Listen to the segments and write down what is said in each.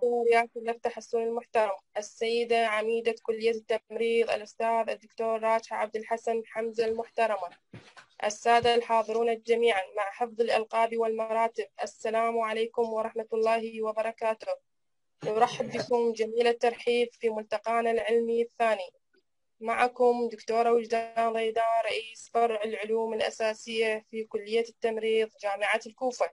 الدكتور ياسر لفتح السوري المحترم السيدة عميدة كلية التمريض الأستاذ الدكتور راجحة عبد الحسن حمزة المحترمة السادة الحاضرون جميعا مع حفظ الألقاب والمراتب السلام عليكم ورحمة الله وبركاته نرحب بكم جميل الترحيب في ملتقانا العلمي الثاني معكم دكتورة وجدان ضيدان رئيس فرع العلوم الأساسية في كلية التمريض جامعة الكوفة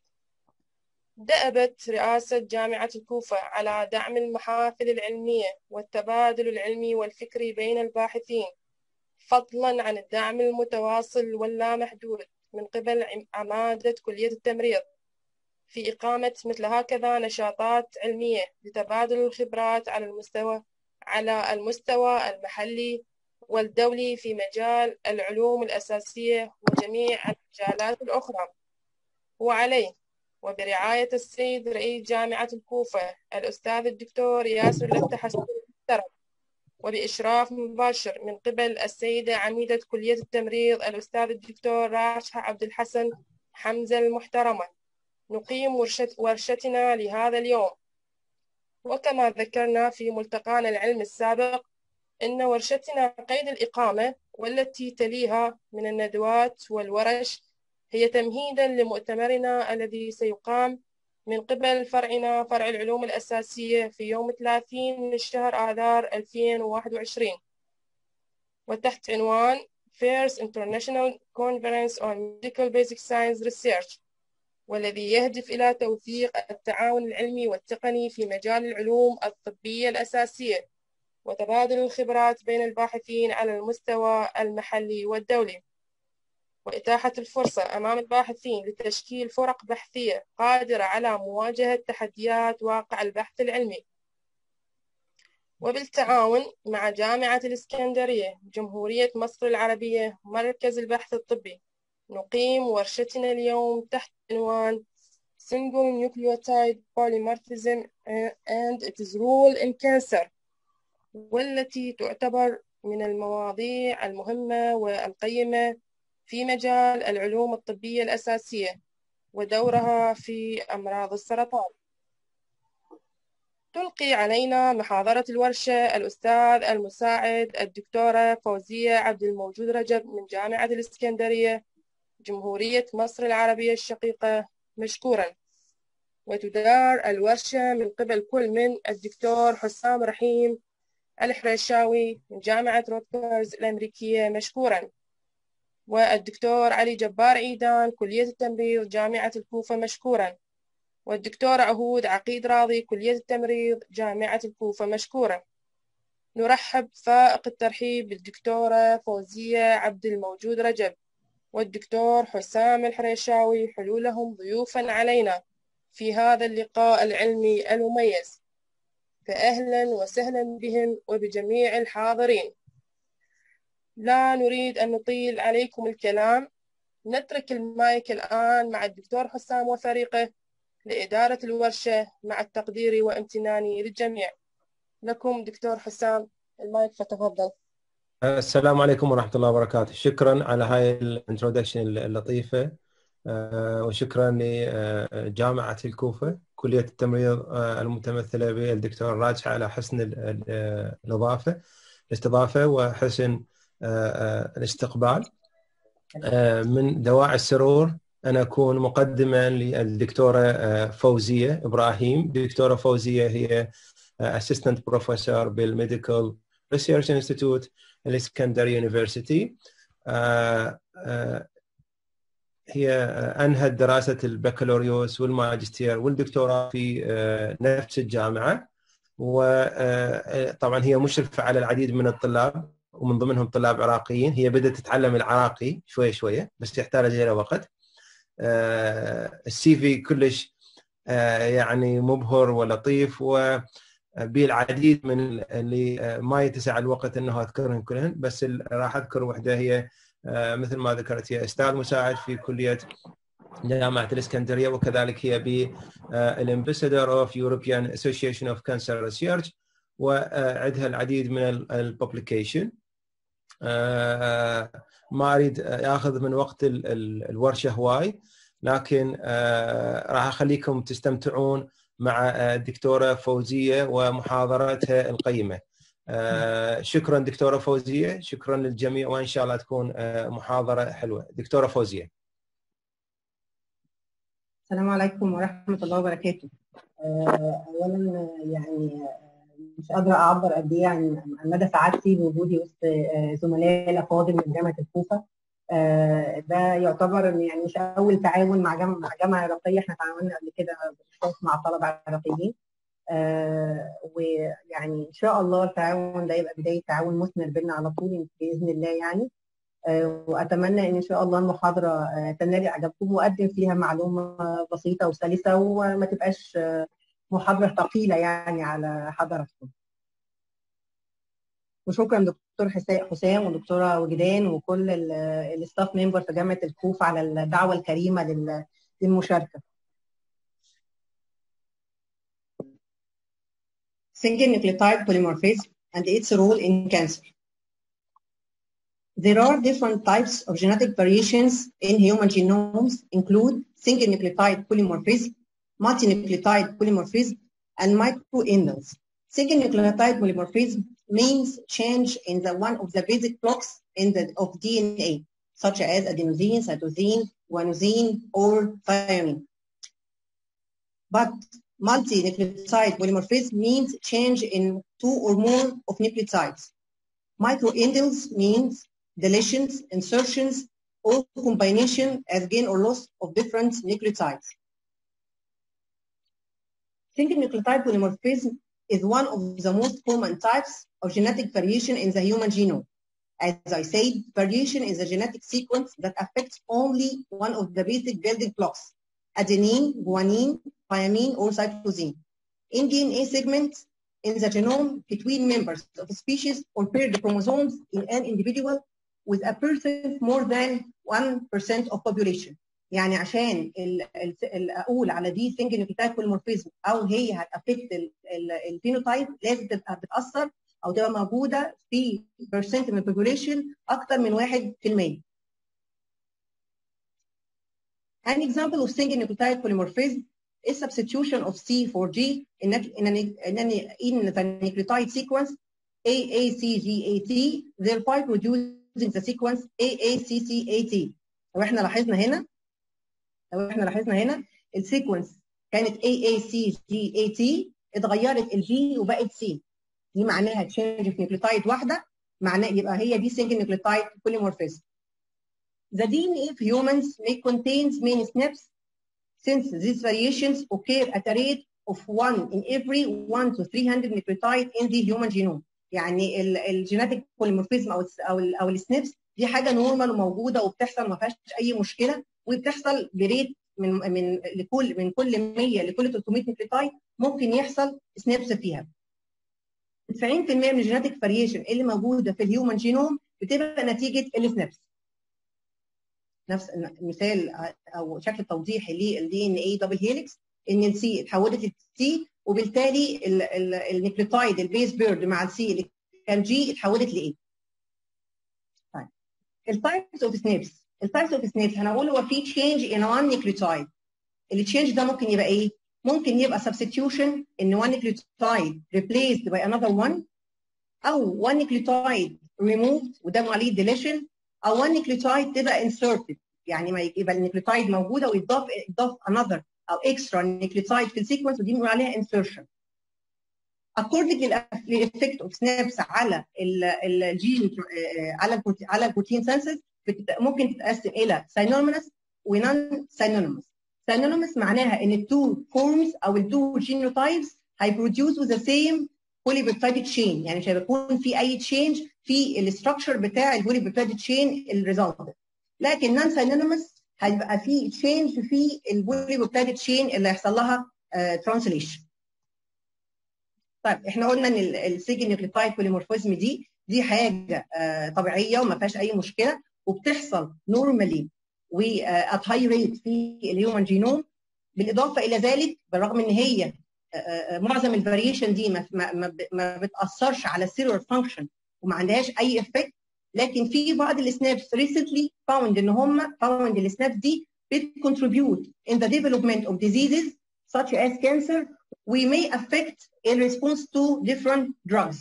دأبت رئاسة جامعة الكوفة على دعم المحافل العلمية والتبادل العلمي والفكري بين الباحثين فضلا عن الدعم المتواصل واللامحدود من قبل عمادة كلية التمريض في إقامة مثل هكذا نشاطات علمية لتبادل الخبرات على المستوى على المستوى المحلي والدولي في مجال العلوم الأساسية وجميع المجالات الأخرى وعليه وبرعاية السيد رئيس جامعة الكوفة الأستاذ الدكتور ياسر لفتح المحترم وبإشراف مباشر من قبل السيدة عميدة كلية التمريض الأستاذ الدكتور راشحة عبد الحسن حمزة المحترمة نقيم ورشة ورشتنا لهذا اليوم وكما ذكرنا في ملتقانا العلم السابق إن ورشتنا قيد الإقامة والتي تليها من الندوات والورش هي تمهيدا لمؤتمرنا الذي سيقام من قبل فرعنا فرع العلوم الأساسية في يوم 30 من شهر آذار 2021 وتحت عنوان First International Conference on Medical Basic Science Research والذي يهدف إلى توثيق التعاون العلمي والتقني في مجال العلوم الطبية الأساسية وتبادل الخبرات بين الباحثين على المستوى المحلي والدولي وإتاحة الفرصة أمام الباحثين لتشكيل فرق بحثية قادرة على مواجهة تحديات واقع البحث العلمي وبالتعاون مع جامعة الإسكندرية جمهورية مصر العربية مركز البحث الطبي نقيم ورشتنا اليوم تحت عنوان Single Nucleotide Polymorphism and its Role in Cancer والتي تعتبر من المواضيع المهمة والقيمة في مجال العلوم الطبية الأساسية ودورها في أمراض السرطان تلقي علينا محاضرة الورشة الأستاذ المساعد الدكتورة فوزية عبد الموجود رجب من جامعة الإسكندرية جمهورية مصر العربية الشقيقة مشكورا وتدار الورشة من قبل كل من الدكتور حسام رحيم الحريشاوي من جامعة روتكرز الأمريكية مشكورا والدكتور علي جبار عيدان كلية التمريض جامعة الكوفة مشكورا والدكتور عهود عقيد راضي كلية التمريض جامعة الكوفة مشكورا نرحب فائق الترحيب بالدكتورة فوزية عبد الموجود رجب والدكتور حسام الحريشاوي حلولهم ضيوفا علينا في هذا اللقاء العلمي المميز فأهلا وسهلا بهم وبجميع الحاضرين لا نريد أن نطيل عليكم الكلام نترك المايك الآن مع الدكتور حسام وفريقه لإدارة الورشة مع التقدير وامتناني للجميع لكم دكتور حسام المايك فتفضل السلام عليكم ورحمة الله وبركاته شكرا على هاي الانترودكشن اللطيفة وشكرا لجامعة الكوفة كلية التمريض المتمثلة بالدكتور راجح على حسن الإضافة الاستضافة وحسن الاستقبال من دواعي السرور أنا أكون مقدما للدكتورة فوزية إبراهيم دكتورة فوزية هي Assistant Professor بالميديكال ريسيرش انستيتوت الاسكندريه يونيفرسيتي هي انهت دراسه البكالوريوس والماجستير والدكتوراه في نفس الجامعه وطبعا هي مشرفه على العديد من الطلاب ومن ضمنهم طلاب عراقيين هي بدات تتعلم العراقي شويه شويه بس يحتاج الى وقت السي في كلش يعني مبهر ولطيف و بالعديد من اللي ما يتسع الوقت انه اذكرهم كلهن بس راح اذكر وحده هي مثل ما ذكرت هي استاذ مساعد في كليه جامعه الاسكندريه وكذلك هي بالامبسادور اوف يوروبيان اسوشيشن اوف كانسر ريسيرش وعندها العديد من الببليكيشن ما اريد اخذ من وقت الورشه هواي لكن راح اخليكم تستمتعون مع الدكتوره فوزيه ومحاضرتها القيمه. شكرا دكتوره فوزيه، شكرا للجميع وان شاء الله تكون محاضره حلوه. دكتوره فوزيه. السلام عليكم ورحمه الله وبركاته. اولا يعني مش قادره اعبر قد ايه عن مدى سعادتي بوجودي وسط زملائي الافاضل من جامعه الكوفه ده يعتبر يعني مش اول تعاون مع جامعه مع جامعه عراقيه احنا تعاوننا قبل كده باشخاص مع طلبه عراقيين ويعني ان شاء الله التعاون ده يبقى بدايه تعاون مثمر بينا على طول باذن الله يعني واتمنى ان ان شاء الله المحاضره تنال اعجابكم واقدم فيها معلومه بسيطه وسلسه وما تبقاش محاضره ثقيله يعني على حضراتكم. وشكرا دكتور حسام ودكتوره وجدان وكل الستاف ممبر في جامعه الكوفه على الدعوه الكريمه للمشاركه. Single nucleotide polymorphism and its role in cancer. There are different types of genetic variations in human genomes include single nucleotide polymorphism, multinucleotide polymorphism, and microindels. Single nucleotide polymorphism means change in the one of the basic blocks in the of DNA, such as adenosine, cytosine, guanosine, or thymine. But multinucleotide polymorphism means change in two or more of nucleotides. Microindels means deletions, insertions, or combination as gain or loss of different nucleotides. Single nucleotide polymorphism is one of the most common types of genetic variation in the human genome. As I said, variation is a genetic sequence that affects only one of the basic building blocks, adenine, guanine, thymine, or cytosine. In DNA segments in the genome between members of a species or paired chromosomes in an individual with a percent more than 1% of population. يعني عشان ال ال اقول على دي سنجل نيوكليتايد بوليمورفيزم او هي هتافكت الفينوتايب لازم تبقى بتاثر او تبقى موجوده في برسنت من البوبوليشن اكتر من 1%. An example of single nucleotide polymorphism is substitution of C for G in, in, an, in, an, in the nucleotide sequence AACGAT, thereby producing the sequence AACCAT. لو احنا لاحظنا هنا لو احنا لاحظنا هنا السيكونس كانت AACGAT اتغيرت الجي وبقت سي دي معناها تشينج في نيوكليوتايد واحده معناه يبقى هي دي سنجل نيوكليوتايد polymorphism. The DNA of humans may contain many SNPs since these variations occur at a rate of 1 in every 1 to 300 nucleotide in the human genome. يعني الجيناتيك بوليمورفيزم او ال او ال او السنبس دي حاجه نورمال وموجوده وبتحصل ما فيهاش اي مشكله وبتحصل بريت من من لكل من كل 100 لكل 300 نيوكليوتايد ممكن يحصل سنبس فيها. 90% من الجيناتيك فاريشن اللي موجوده في الهيومن جينوم بتبقى نتيجه السنبس. نفس مثال او شكل توضيحي للدي ان اي دبل هيليكس ان السي اتحولت لسي وبالتالي النيوكليوتايد البيس بيرد مع السي اللي كان جي اتحولت لايه؟ طيب التايبس اوف سنيبس التايبس اوف سنيبس هنقول هو في تشينج ان وان نيوكليوتايد التشينج ده ممكن يبقى ايه؟ ممكن يبقى substitution ان one nucleotide replaced by another one او one nucleotide removed وده عليه deletion او one nucleotide تبقى inserted يعني ما يبقى النيوكليوتايد موجوده ويضاف يضاف another او extra nucleotide في السيكونس ودي بنقول عليها insertion. according للايفكت اوف سنابس على الجين على على البروتين سنسز ممكن تتقسم الى synonymous ونون synonymous. synonymous معناها ان التو فورمز او التو جينوتايبس هيبروديوسوا ذا سيم بوليبيبتايد تشين يعني مش هيكون في اي تشينج في الاستراكشر بتاع البوليبيبتايد تشين الريزلت لكن نون ساينونيمس هيبقى في تشينج في البوليبيبتايد تشين اللي هيحصل لها ترانسليشن طيب احنا قلنا ان السيجن نيوكليوتايد بوليمورفيزم دي دي حاجه طبيعيه وما فيهاش اي مشكله وبتحصل نورمالي وات هاي ريت في الهيومن جينوم بالاضافه الى ذلك بالرغم ان هي معظم الفاريشن دي ما, ما, ما بتاثرش على السيلولر فانكشن وما عندهاش اي افكت لكن في بعض السنابس ريسنتلي فاوند ان هم فاوند السنابس دي بتcontribute in the development of diseases such as cancer we may affect in response to different drugs.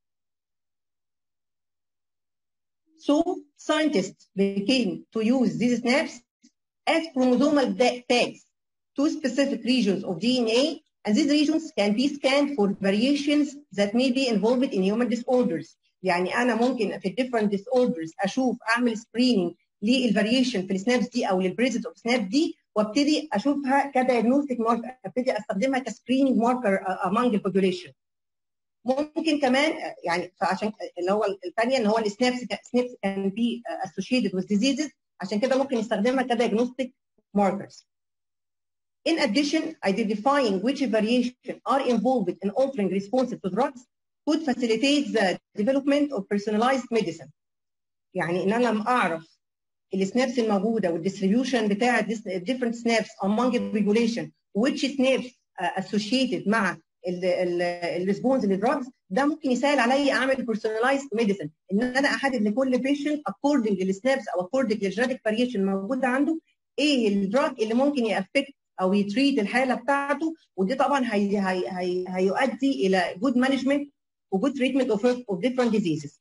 So scientists began to use these snaps as chromosomal tags to specific regions of DNA, and these regions can be scanned for variations that may be involved in human disorders. يعني انا ممكن في different disorders اشوف اعمل screening للفاريشن في السنابس دي او للبريزنس اوف سناب دي وابتدي اشوفها كدايجنوستيك ماركر ابتدي استخدمها كسكريننج ماركر امونج البوبوليشن ممكن كمان يعني فعشان اللي هو الثانيه ان هو السنابس سنابس كان بي associated with diseases عشان كده ممكن يستخدمها كدايجنوستيك markers. In addition, identifying which variation are involved in altering responses to drugs could facilitate the development of personalized medicine. يعني ان انا لما اعرف السنابس الموجوده والديستريبيوشن بتاع different snaps among the population which snaps uh, associated مع الريسبونس للدراجز ده ممكن يسهل عليا اعمل personalized medicine ان انا احدد لكل بيشنت according للسنابس او according للجينيتك فاريشن موجوده عنده ايه الدراج اللي ممكن يأفكت او يتريت الحاله بتاعته ودي طبعا هي هي هي هيؤدي الى good management و good treatment of, of different diseases.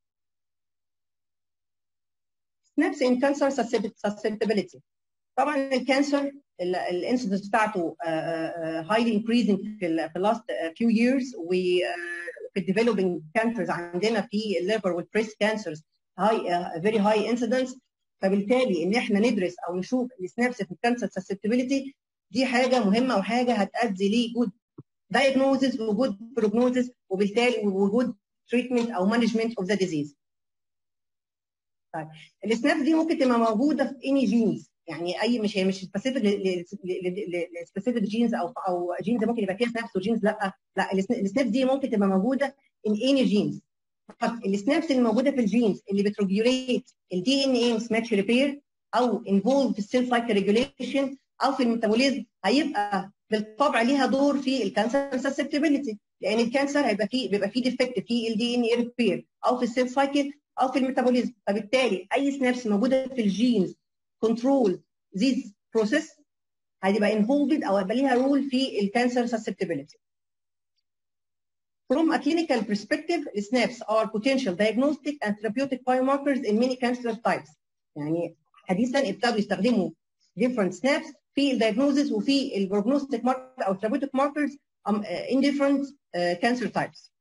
snaps in cancer susceptibility. طبعا الكانسر الانسيدنس بتاعته highly increasing في ال في last few years وفي developing cancers عندنا في الليفر والبريست كانسرز high very high incidence فبالتالي ان احنا ندرس او نشوف السنابس في الكانسر susceptibility دي حاجه مهمه وحاجه هتؤدي ليه جود diagnosis وجود prognosis وبالتالي وجود treatment او management of the disease. طيب السنابس دي ممكن تبقى موجوده في اني جينز يعني اي مش هي مش سبيسيفيك لسبيسيفيك جينز او او جينز ممكن يبقى فيها سنابس وجينز لا لا السنابس دي ممكن تبقى موجوده ان اني جينز السنابس اللي موجوده في الجينز اللي بتريجوليت الدي ان اي ماتش ريبير او انفولف في السيل سايكل ريجوليشن او في الميتابوليزم هيبقى بالطبع ليها دور في الكانسر سسبتبيليتي لان الكانسر هيبقى فيه بيبقى فيه ديفكت في الدي ان اي ريبير او في السيل سايكل او في الميتابوليزم فبالتالي اي سنابس موجوده في الجينز كنترول ذيس بروسيس هتبقى انفولفد او هيبقى ليها رول في الكانسر susceptibility. From a clinical perspective, snaps are potential diagnostic and therapeutic biomarkers in many cancer types. يعني حديثا ابتدوا يستخدموا different snaps في الدياجنوزس وفي البروجنوستيك marker او therapeutic markers um, uh, in different uh, cancer types.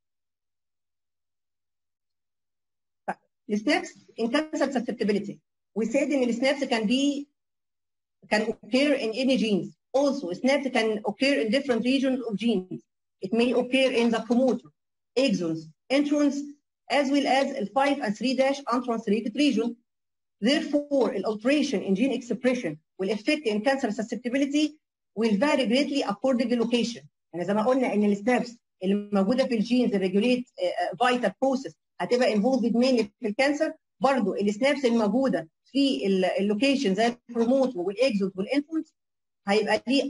السنابس in cancer susceptibility. We said in the snaps can be can occur in any genes. Also, snaps can occur in different regions of genes. It may occur in the promoter, exons, introns, as well as the 5 and 3 dash untranslated region. Therefore, the alteration in gene expression will affect in cancer susceptibility will vary greatly according to location. يعني زي ما قلنا ان السنابس اللي موجوده في الجينز ريجوليت فايتال بروسيس هتبقى انفولفد مين في الكانسر برضه السنابس الموجوده في اللوكيشن زي البروموت والاكزوت والانفلونس هيبقى ليه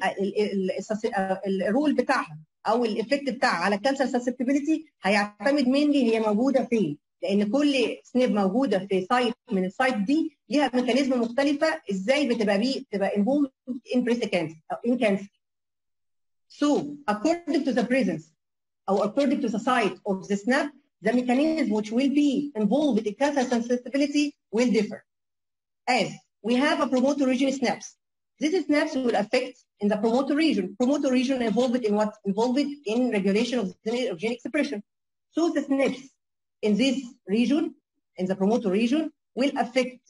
الرول بتاعها او الايفكت بتاعها على الكانسر سسبتبيليتي هيعتمد مينلي هي موجوده فين لان كل سنيب موجوده في سايت من السايت دي ليها ميكانيزم مختلفه ازاي بتبقى بيه بتبقى انفولد ان بريست كانسر او ان كانسر So, according to the presence or according to the site of the snap, the mechanism which will be involved in cancer susceptibility will differ. As we have a promoter region snaps. These snaps will affect in the promoter region. Promoter region involved in what? Involved in regulation of, of gene expression. So the snaps in this region, in the promoter region, will affect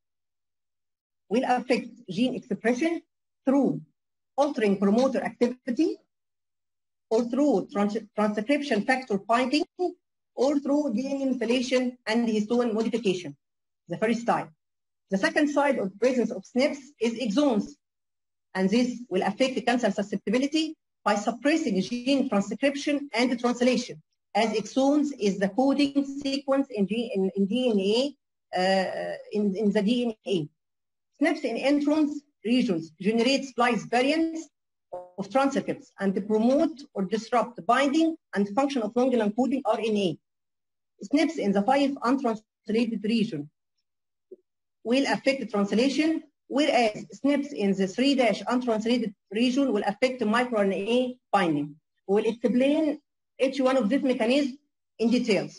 will affect gene expression through altering promoter activity or through trans transcription factor binding or through DNA methylation and histone modification, the first type. The second side of presence of SNPs is exons, and this will affect the cancer susceptibility by suppressing gene transcription and translation, as exons is the coding sequence in, in, in DNA, uh, in, in the DNA. SNPs in introns regions generate splice variants of transcripts and promote or disrupt the binding and function of long encoding RNA. SNPs in the five untranslated region will affect the translation whereas SNPs in the 3 dash untranslated region will affect microRNA binding. We'll explain each one of these mechanisms in details.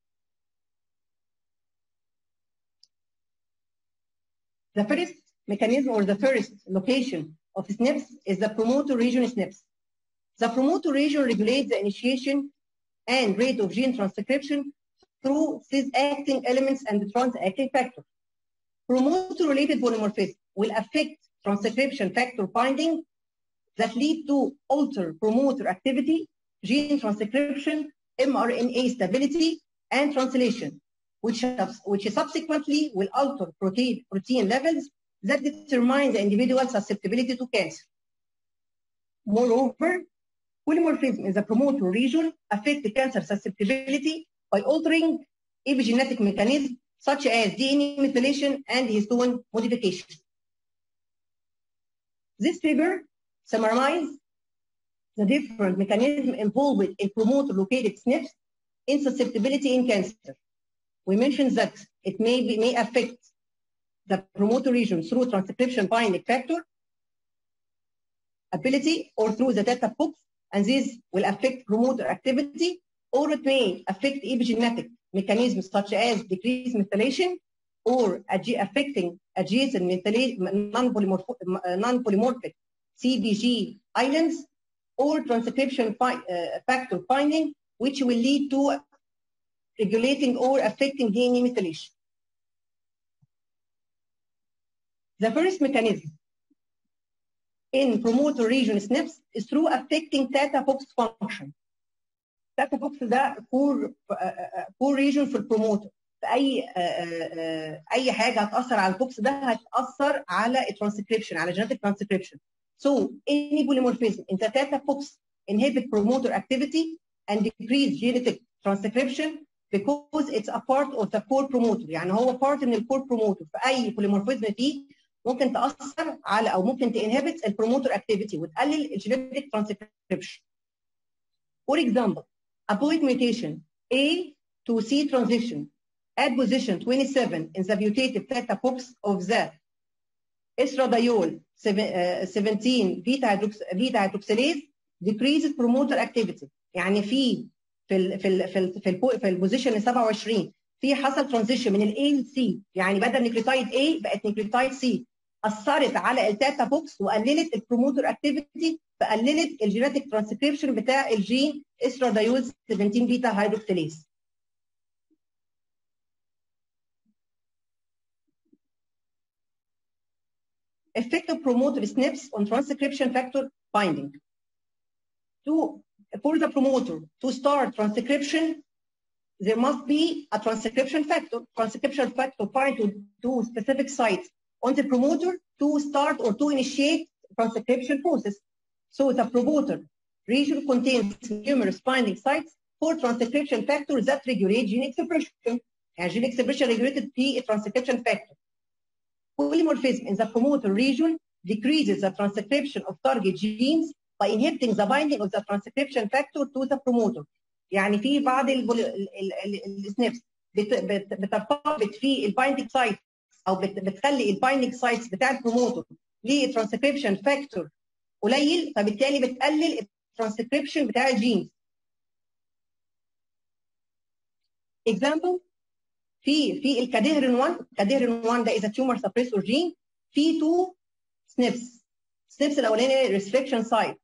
The first mechanism or the first location of SNPs is the promoter region SNPs. The promoter region regulates the initiation and rate of gene transcription through cis-acting elements and trans-acting factors. Promoter-related polymorphism will affect transcription factor binding that lead to alter promoter activity, gene transcription, mRNA stability, and translation, which, which subsequently will alter protein, protein levels that determine the individual's susceptibility to cancer. Moreover, polymorphism in the promoter region affect the cancer susceptibility by altering epigenetic mechanisms such as DNA methylation and histone modification. This figure summarizes the different mechanisms involved in promoter-located SNPs in susceptibility in cancer. We mentioned that it may, be, may affect the promoter region through transcription binding factor ability or through the data box, and this will affect promoter activity, or it may affect epigenetic mechanisms such as decreased methylation or affecting adjacent non-polymorphic CBG islands or transcription uh, factor binding, which will lead to regulating or affecting DNA methylation. The first mechanism in promoter region SNPs is through affecting theta box function. theta box ده كور كور ريجن في البروموتر في اي اي حاجه هتاثر على البوكس ده هتاثر على الترانسكريبشن على genetic transcription. So any polymorphism in the theta box inhibit promoter activity and decrease genetic transcription because it's a part of the core promoter يعني هو part من الكور promoter في اي polymorphism فيه ممكن تاثر على او ممكن تنهبت البروموتر اكتيفيتي وتقلل الجينيتك ترانسكريبشن. For example, a point mutation A to C transition at position 27 in the mutated theta box of the estradiol 17 beta beta hydroxylase decreases promoter activity يعني في في ال في ال في ال في, ال في البوزيشن 27 في حصل ترانزيشن من الاي للسي يعني بدل نيوكليوتايد A بقت نيوكليوتايد C اثرت على التاتا بوكس وقللت البروموتر اكتيفيتي فقللت الجينيتك ترانسكريبشن بتاع الجين استراديوز 17 بيتا هيدروكسيليز effective promoter SNPs on transcription factor binding. To, for the promoter to start transcription, there must be a transcription factor. Transcription factor bind to, to specific sites on the promoter to start or to initiate transcription process. So the promoter region contains numerous binding sites for transcription factors that regulate gene expression. And gene expression regulated the transcription factor. Polymorphism in the promoter region decreases the transcription of target genes by inhibiting the binding of the transcription factor to the promoter. يعني في بعض السنبس بترتبط في البايندنج سايت او بتخلي البايندنج سايتس بتاع البروموتر للترانسكريبشن فاكتور قليل فبالتالي بتقلل الترانسكريبشن بتاع الجينز. اكزامبل في في الكادهرين 1 الكادهرين 1 ده از تيومر سبريسور جين في تو سنيبس سنيبس الاولاني ريستريكشن سايت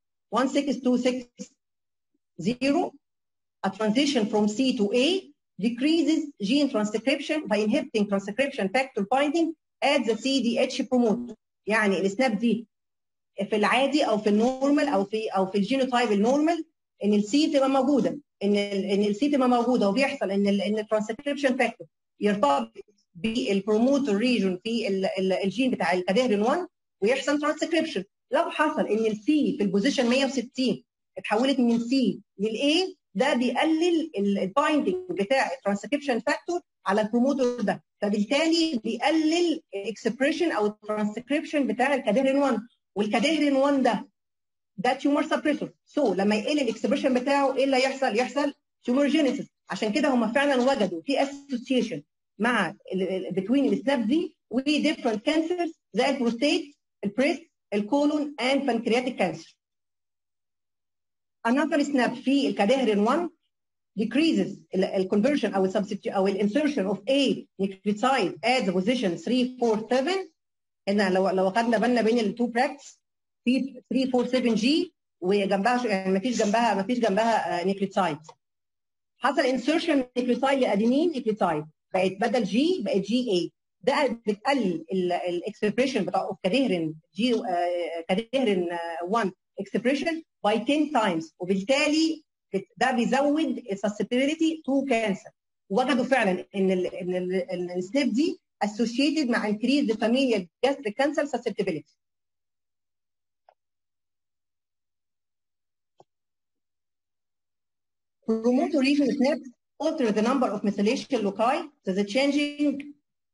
16260 a transition from C to A decreases gene transcription by inhibiting transcription factor binding at the CDH promoter يعني السناب دي في العادي او في النورمال او في او في الجينوتايب النورمال ان السي تبقى موجوده ان ال ان السي تبقى موجوده وبيحصل ان ال ان الترانسكريبشن فاكتور يرتبط بالبروموتر ريجون في ال ال الجين بتاع الكادهرين 1 ويحصل ترانسكريبشن لو حصل ان السي في البوزيشن 160 اتحولت من سي للاي ده بيقلل البايندنج بتاع الترانسكريبشن فاكتور على البروموتر ده فبالتالي بيقلل الاكسبريشن او الترانسكريبشن بتاع الكادهرين 1 والكادهرين 1 ده ده تيومر سبريسور سو so, لما يقل الاكسبريشن بتاعه ايه اللي هيحصل؟ يحصل تيومرجينيسيس عشان كده هم فعلا وجدوا في اسوسيشن مع بتوين السناب دي و different cancers زي البروستيت البريست الكولون and pancreatic cancer. Another SNAP في الكادهرين 1 decreases ال conversion او ال substitute او ال insertion of A nucleotide at the position 347 هنا لو لو اخذنا بالنا بين التو براكتس في 347 جي وجنبها يعني ما فيش جنبها ما فيش جنبها نيوكليوتايد حصل انسرشن نيوكليوتايد لادينين نيوكليوتايد بقت بدل جي بقت جي اي ده بتقلل الاكسبريشن بتاع كادهرين جي كادهرين 1 اكسبريشن باي 10 تايمز وبالتالي ده بيزود السسبيليتي تو كانسر وجدوا فعلا ان ال ان السنيب دي associated مع increase the familial gastric cancer susceptibility. Promoter region SNP alter the number of methylation loci to the changing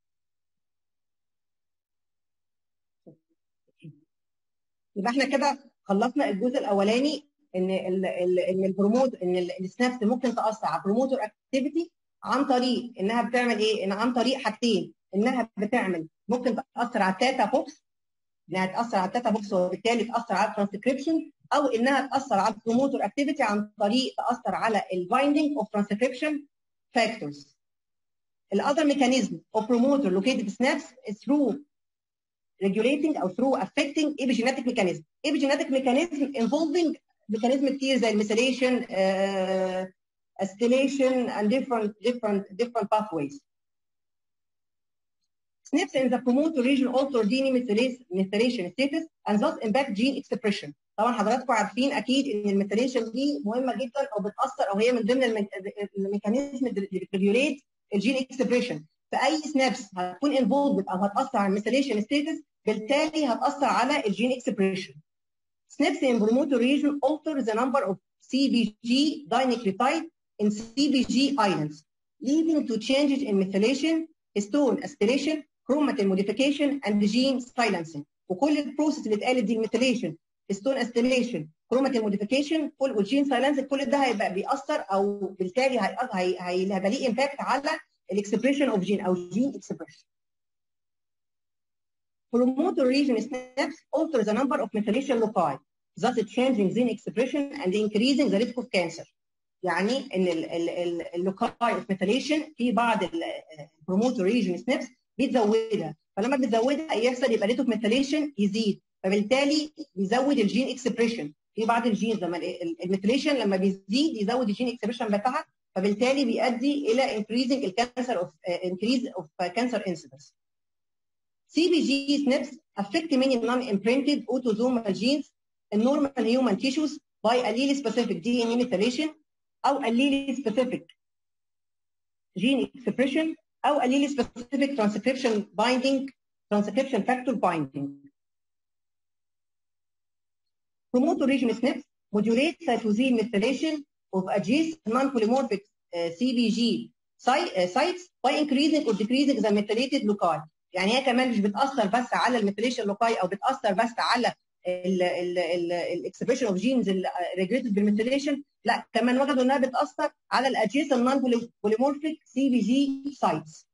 يبقى احنا كده خلصنا الجزء الاولاني ان ال ال ان البروموت ان السنابس ممكن تاثر على البروموتر اكتيفيتي عن طريق انها بتعمل ايه؟ ان عن طريق حاجتين انها بتعمل ممكن تاثر على التاتا بوكس انها تاثر على التاتا بوكس وبالتالي تاثر على الترانسكريبشن او انها تاثر على البروموتر اكتيفيتي عن طريق تاثر على البايندينج اوف ترانسكريبشن فاكتورز الاذر ميكانيزم اوف promoter located synapse is through regulating او through affecting epigenetic mechanism epigenetic mechanism involving ميكانيزم كتير زي الميثيليشن uh, acetylation and different different different pathways SNPs in the promoter region alter DNA methylation status and thus impact gene expression. طبعا حضراتكم عارفين اكيد ان الميثيليشن دي مهمه جدا او بتاثر او هي من ضمن الميكانيزم اللي بتريجوليت الجين اكسبريشن فاي سنابس هتكون انفولد او هتاثر على الميثيليشن ستيتس بالتالي هتاثر على الجين اكسبريشن. SNPs in promoter region alter the number of CBG dinucleotide in CBG islands, leading to changes in methylation, histone acetylation, chromatin modification, and gene silencing. وكل البروسيس اللي اتقالت دي الميثيليشن هيستون استيليشن كروماتين موديفيكيشن كل والجين سايلنسنج كل ده هيبقى بيأثر او بالتالي هيبقى ليه امباكت على الاكسبريشن اوف جين او جين اكسبريشن. Promoter region SNPs alter the number of methylation loci, thus changing gene expression and increasing the risk of cancer. يعني ان اللوكاي اوف ميثيليشن في بعض البروموتر ريجن سنبس بتزودها فلما بتزودها يحصل يبقى ريت اوف ميثيليشن يزيد فبالتالي بيزود الجين اكسبريشن في بعض الجينز لما الميثيليشن لما بيزيد يزود الجين اكسبريشن بتاعها فبالتالي بيؤدي الى increasing الكانسر اوف increase of cancer incidence. CBG SNPs affect many non-imprinted autosomal genes in normal human tissues by allele specific DNA methylation او allele specific gene expression او allele specific transcription binding transcription factor binding. Promoter region SNPs modulate cytosine methylation of adjacent non-polymorphic uh, CBG sites by increasing or decreasing the methylated loci. يعني هي كمان مش بتاثر بس على الميثيليشن لوكاي او بتاثر بس على الاكسبريشن اوف جينز ريجريتد بالميثيليشن لا كمان وجدوا انها بتاثر على الادجيسنت نون بوليمورفيك سي بي جي سايتس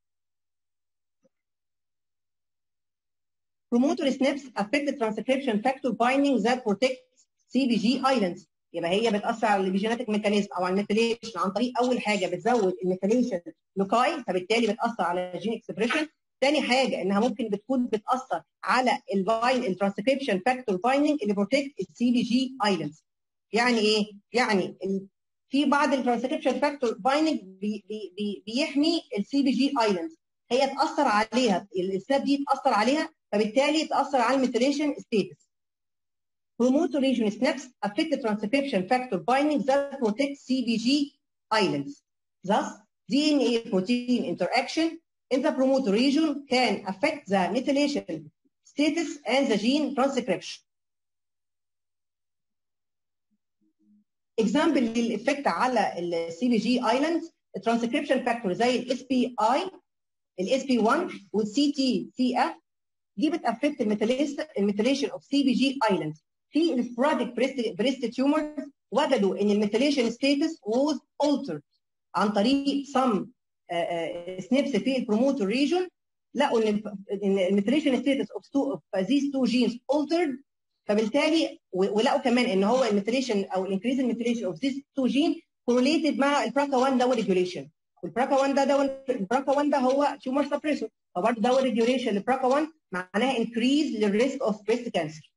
Promoter SNPs affect the transcription factor binding that protects CBG islands يبقى هي بتاثر على البيجيناتيك ميكانيزم او على الميثيليشن عن طريق اول حاجه بتزود الميثيليشن لوكاي فبالتالي بتاثر على الجين اكسبريشن تاني حاجه انها ممكن بتكون بتاثر على الباين الترانسكريبشن فاكتور بايندنج اللي بروتكت السي بي جي ايلاندز يعني ايه؟ يعني في بعض الترانسكريبشن فاكتور بايندنج بي بي بي بيحمي السي بي جي ايلاندز هي تاثر عليها السناب دي تاثر عليها فبالتالي تاثر على الميثيليشن ستيتس Promoter region SNPs affect the transcription factor binding that protects CBG islands. Thus, DNA protein interaction in the promoter region can affect the methylation status and the gene transcription. Example للإفكت على ال CBG islands transcription factor زي ال SPI ال SP1 وال CTCF دي بتأفكت الميثيليشن of CBG islands في السبراديك بريست تيومرز وجدوا ان الميثيليشن ستاتس was altered عن طريق some سنيبس في البروموتر ريجون لقوا ان ان الميثيليشن ستيتس اوف تو اوف ذيس تو جينز altered فبالتالي ولقوا كمان ان هو الميثيليشن او الانكريز الميثيليشن اوف ذيس تو جين كورليتد مع البراكا 1 داون ريجوليشن والبراكا 1 ده داون البراكا 1 ده هو تيومر سبريسور فبرضه داون ريجوليشن للبراكا 1 معناها انكريز للريسك اوف بريست كانسر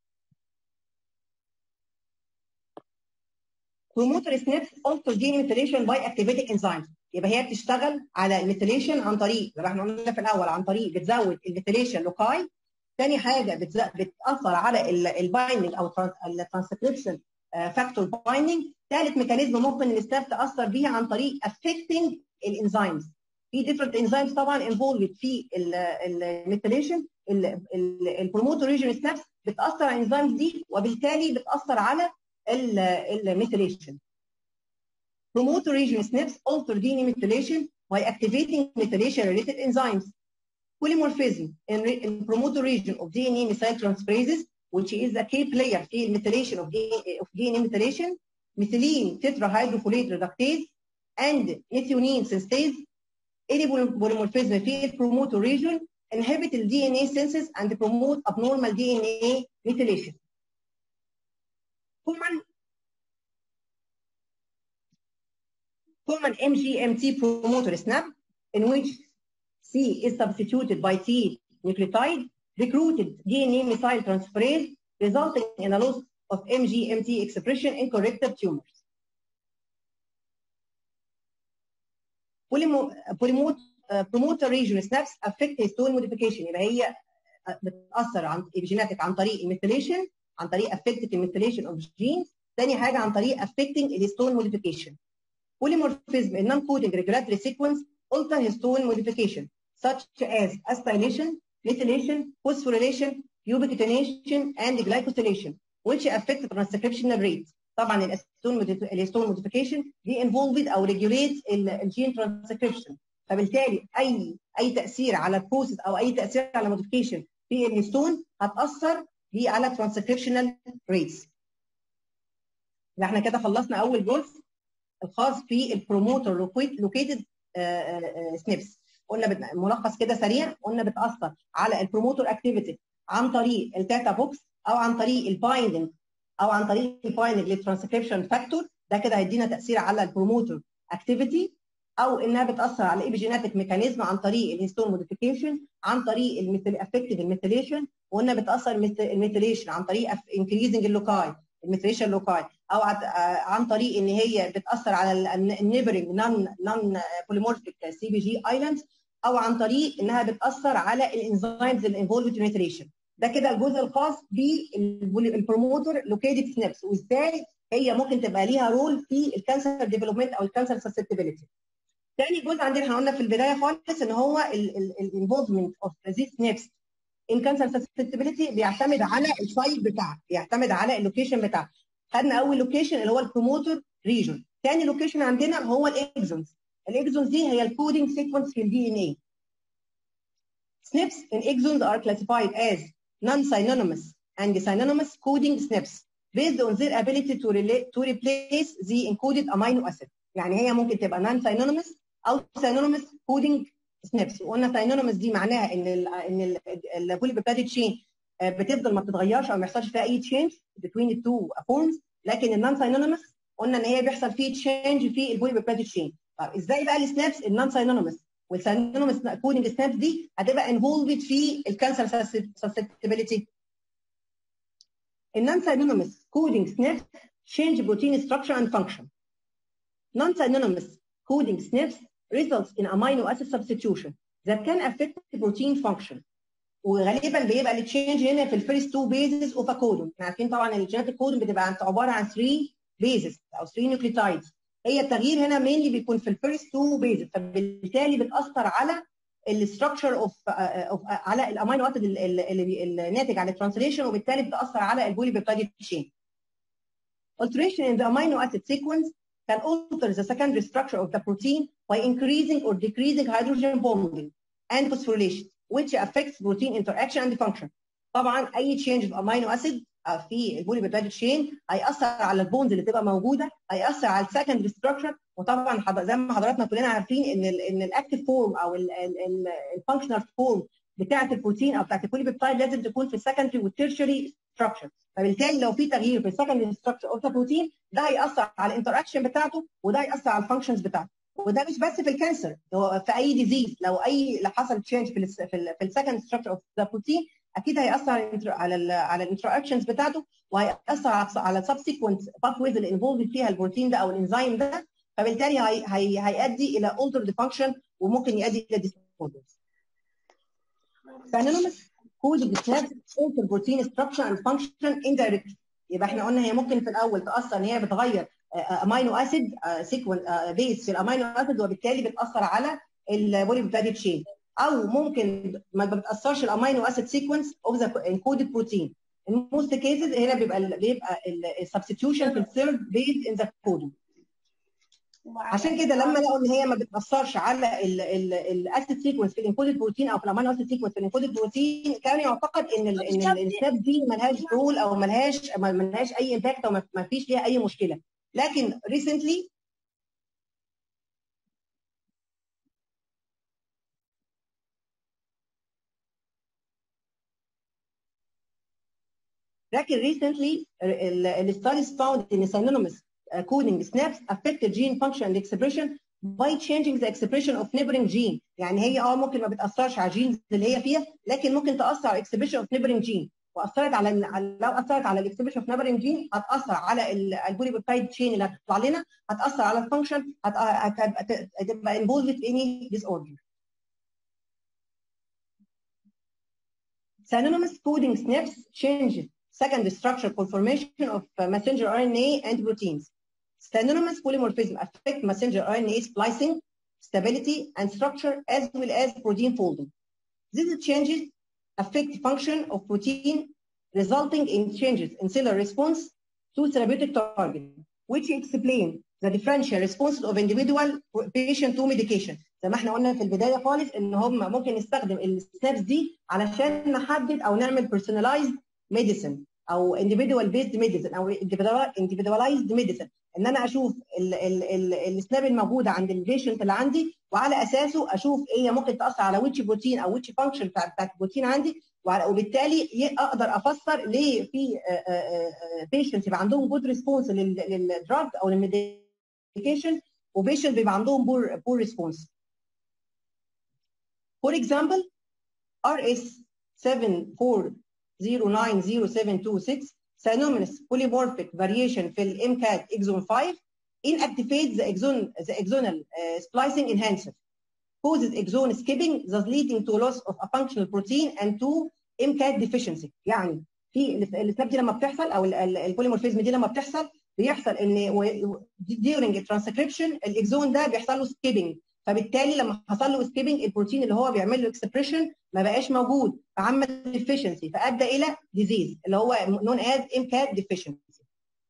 promoter SNPs also gain methylation by activating enzymes يبقى هي بتشتغل على الميثيليشن عن طريق زي ما احنا قلنا في الاول عن طريق بتزود الميثيليشن لوكاي ثاني حاجه بتاثر على البايندنج او الترانسكريبشن فاكتور بايندنج ثالث ميكانيزم ممكن الستاف تاثر بيها عن طريق affecting الانزيمز في different enzymes طبعا involved في الميثيليشن البروموتور ريجن ستابس بتاثر على الانزيمز دي وبالتالي بتاثر على الميثيليشن promoter region SNPs alter DNA methylation by activating methylation related enzymes polymorphism in, in promoter region of DNA methyltransferases which is a key player في methylation of DNA, of DNA methylation methylene tetrahydrofolate reductase and methionine synthase any polymorphism في promoter region inhibit the DNA synthesis and promote abnormal DNA methylation common common MGMT promoter SNAP in which C is substituted by T nucleotide recruited DNA methyltransferase resulting in a loss of MGMT expression in corrected tumors. promoter region snaps affect histone modification يبقى هي بتاثر عن الجيناتيك عن طريق الميثيليشن عن طريق affected الميثيليشن اوف جينز ثاني حاجه عن طريق affecting الهستون موديفيكيشن polymorphism in non-coding regulatory sequence alter histone modification such as acetylation, methylation, phosphorylation, ubiquitination, and glycosylation which affect the transcriptional rate. طبعا الهستون موديفيكيشن دي involved او regulate الجين transcription فبالتالي اي اي تاثير على البروسيس او اي تاثير على موديفيكيشن في الهستون هتاثر دي على transcriptional rates. احنا كده خلصنا اول جزء الخاص بالبروموتر لوكيتد سنيبس قلنا ملخص كده سريع قلنا بتاثر على البروموتر اكتيفيتي عن طريق الداتا بوكس او عن طريق البايندنج او عن طريق البايندنج للترانسكريبشن فاكتور ده كده هيدينا تاثير على البروموتر اكتيفيتي او انها بتاثر على الايبيجيناتيك ميكانيزم عن طريق الهيستون موديفيكيشن عن طريق الميثيل الميثيليشن وقلنا بتاثر الميثيليشن عن طريق انكريزنج اللوكاي الميثيليشن لوكاي او عن طريق ان هي بتاثر على النيبرنج نون نون بوليمورفيك سي بي جي ايلاندز او عن طريق انها بتاثر على الانزيمز اللي انفولفد في الميثيليشن ده كده الجزء الخاص بالبروموتر لوكيتد سنابس وازاي هي ممكن تبقى ليها رول في الكانسر ديفلوبمنت او الكانسر سسبتبيليتي تاني جزء عندنا احنا قلنا في البدايه خالص ان هو الانفولفمنت اوف ذيس سنابس ان كانسر سسبتبيليتي بيعتمد على السايت بتاعها بيعتمد على اللوكيشن بتاعها خدنا اول لوكيشن اللي هو البروموتر ريجن ثاني لوكيشن عندنا هو الاكزونز الاكزونز دي هي الكودينج سيكونس في الدي ان اي SNPs in exons are classified as non-synonymous and synonymous coding SNPs based on their ability to, relate, to replace the encoded amino acid. يعني هي ممكن تبقى non-synonymous أو synonymous coding SNPs. وقلنا synonymous دي معناها إن ال إن البوليبيبتيد تشين بتفضل ما بتتغيرش أو ما يحصلش فيها أي change between the two forms لكن النون synonymous قلنا إن هي بيحصل فيه change في البوليبيبتيد تشين. طب إزاي بقى السنابس النون synonymous والسينونيمس كودنج سنابس دي هتبقى انفولفد في الكانسر سسبتبيليتي النون سينونيمس كودنج سنابس change protein structure and function non-synonymous coding SNPs results in amino acid substitution that can affect protein function وغالبا بيبقى التشينج هنا في الفيرست تو بيزز اوف كودون احنا عارفين طبعا الجينيتيك كودون بتبقى عباره عن 3 بيزز او 3 نيوكليوتايدز هي التغيير هنا مينلي بيكون في الفيرست تو بيزز فبالتالي بتاثر على الاستراكشر اوف على الامينو اسيد اللي ناتج عن الترانسليشن وبالتالي بتاثر على البولي بيبتايد تشين Alteration in the amino acid sequence can alter the secondary structure of the protein by increasing or decreasing hydrogen bonding and phosphorylation, which affects protein interaction and function. طبعا اي change في amino acid في البولي بيبتايد تشين هياثر على البونز اللي تبقى موجوده هياثر على السكندري ستراكشر وطبعا زي ما حضراتنا كلنا عارفين ان ال ان الاكتيف فورم او الفانكشنال فورم بتاعه البروتين او بتاعه البوليبيبتايد لازم تكون في السكندري والتيرشري ستراكشر فبالتالي لو في تغيير في السكندري ستراكشر اوف ذا بروتين ده هياثر على الانتراكشن بتاعته وده هياثر على الفانكشنز بتاعته وده مش بس في الكانسر هو في اي ديزيز لو اي لو حصل تشينج في ال في, ال في السكند ستراكشر اوف ذا بروتين اكيد هياثر على ال على ال على الانتراكشنز بتاعته وهياثر على على السبسيكونت باث ويز اللي انفولد فيها البروتين ده او الانزيم ده فبالتالي هي هي هيؤدي الى altered function وممكن يؤدي الى disorders. Synonymous coding snaps alter protein structure and function indirectly. يبقى احنا قلنا هي ممكن في الاول تاثر ان هي بتغير امينو اسيد سيكون بيس في الامينو اسيد وبالتالي بتاثر على البوليبيبتيد تشين او ممكن ما بتاثرش الامينو اسيد سيكونس اوف ذا انكودد بروتين. In most cases هنا بيبقى بيبقى السبستيوشن في الثيرد بيز ان ذا كودنج. عشان كده لما لقوا ان هي ما بتاثرش على الاسيد سيكونس في الانكودد بروتين او في الامينو اسيد سيكونس في الانكودد بروتين كان يعتقد ان ال ان السناب دي ملهاش رول او ملهاش ملهاش اي امباكت او ما فيش ليها اي مشكله لكن ريسنتلي لكن recently الستاديز found ان synonymous uh, coding snaps affect the gene function and expression by changing the expression of neighboring gene يعني هي اه ممكن ما بتاثرش على الجينز اللي هي فيها لكن ممكن تاثر على expression of neighboring gene واثرت على لو اثرت على الاكسبريشن اوف neighboring gene هتاثر على البوليبيبتايد تشين اللي هتطلع لنا هتاثر على الفانكشن هتبقى involved في any disorder Synonymous coding snaps changes second structure conformation of messenger RNA and proteins. Synonymous polymorphism affect messenger RNA splicing, stability, and structure as well as protein folding. These changes affect function of protein, resulting in changes in cellular response to therapeutic target, which explain the differential responses of individual patient to medication. زي ما احنا قلنا في البدايه خالص ان هم ممكن نستخدم السنابس دي علشان نحدد او نعمل personalized medicine او individual based medicine او individualized medicine ان انا اشوف السناب الموجوده عند البيشنت اللي عندي وعلى اساسه اشوف هي ممكن تاثر على ويتش بروتين او ويتش فانكشن بتاعت البروتين عندي وبالتالي اقدر افسر ليه في بيشنت يبقى عندهم جود ريسبونس للدراج او للميديكيشن وبيشنت بيبقى عندهم بور بور ريسبونس فور اكزامبل ار اس 74 090726 synonymous polymorphic variation في الMCAT exon 5 inactivates the exon the axonal uh, splicing enhancer causes exon skipping thus leading to loss of a functional protein and to MCAT deficiency يعني في السناب دي لما بتحصل او البوليمورفيزم دي لما بتحصل بيحصل ان during الترانسكريبشن الاكزون ده بيحصل له skipping فبالتالي لما حصل له سكيبنج البروتين اللي هو بيعمل له اكسبريشن ما بقاش موجود فعمل ديفيشنسي فادى الى ديزيز اللي هو نون از امكات ديفيشنسي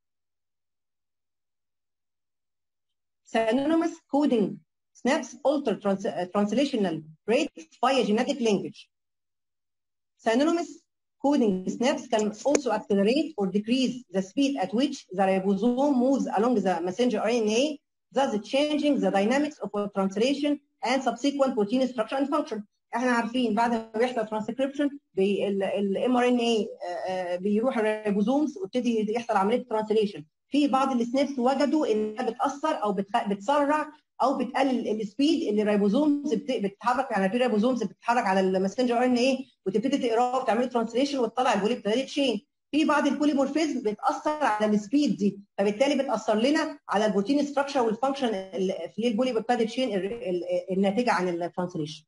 synonymous coding snaps alter trans translational rates via genetic linkage. Synonymous coding snaps can also accelerate or decrease the speed at which the ribosome moves along the messenger RNA thus changing the dynamics of translation and subsequent protein structure and function. احنا عارفين بعد ما بيحصل ترانسكريبشن الام ار ان اي بيروح الريبوزومز ويبتدي يحصل عمليه ترانسليشن في بعض السنابس وجدوا انها بتاثر او بتسرع او بتقلل السبيد اللي الريبوزومز بتتحرك يعني في ريبوزومز بتتحرك على الماسنجر ار ان اي وتبتدي تقراه وتعمل ترانسليشن وتطلع البوليبتيد تشين في بعض البوليمورفيزم بتاثر على السبيد دي فبالتالي بتاثر لنا على البروتين ستراكشر والفانكشن في البوليبيبتيد تشين الناتجه عن الترانسليشن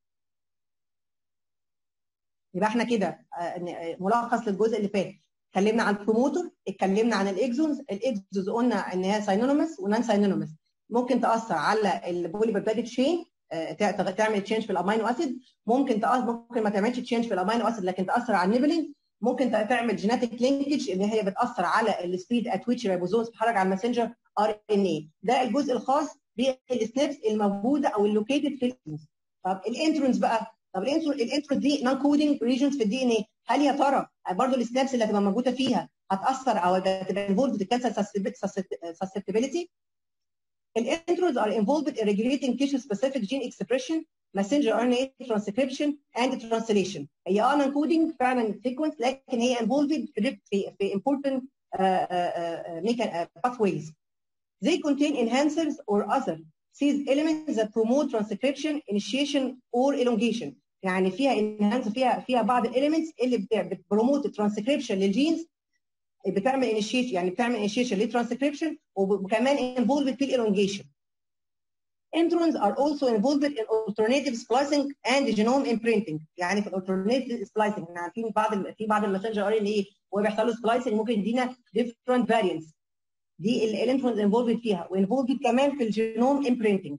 يبقى احنا كده ملخص للجزء اللي فات اتكلمنا عن البروموتور اتكلمنا عن الاكزونز الاكزونز قلنا ان هي ساينونيمس ونان ساينونيمس ممكن تاثر على البوليبيبتيد تشين تعمل تشينج في الامينو اسيد ممكن تأثر ممكن ما تعملش تشينج في الامينو اسيد لكن تاثر على النيبلينج ممكن تعمل جيناتيك لينكج اللي هي بتاثر على السبيد ات ويتش ريبوزومز بتتحرك على الماسنجر ار ان اي ده الجزء الخاص بالسنابس الموجوده او اللوكيتد في الانترونز طب الانترونز بقى طب الانترونز دي نون كودنج ريجنز في الدي ان اي هل يا ترى برضه السنابس اللي هتبقى موجوده فيها هتاثر او هتبقى انفولد في الكانسر susceptibility الانترونز are involved in regulating tissue specific gene expression messenger RNA transcription and translation هي اه encoding فعلا sequence لكن هي involved في في, في important uh, uh, uh, pathways they contain enhancers or other these elements that promote transcription initiation or elongation يعني فيها enhance فيها فيها بعض الاليمنتس اللي بتبروموت الترانسكريبشن للجينز بتعمل انيشيشن يعني بتعمل انيشيشن للترانسكريبشن وكمان انفولد في الالونجيشن Introns are also involved in alternative splicing and genome imprinting يعني في alternative splicing احنا عارفين بعض في بعض الماسنجر ار ان ايه وهو بيحصل له splicing ممكن يدينا different variants دي الانترونز انفولد فيها وانفولد كمان في الجينوم imprinting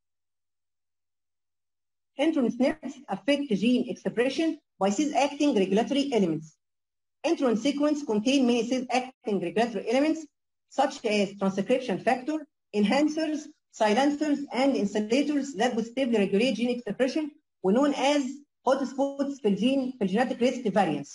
Intron SNPs affect gene expression by cis-acting regulatory elements. Intron sequence contain many cis-acting regulatory elements such as transcription factor, enhancers, silencers, and insulators that positively regulate gene expression were known as hotspots في الجين في genetic risk variants.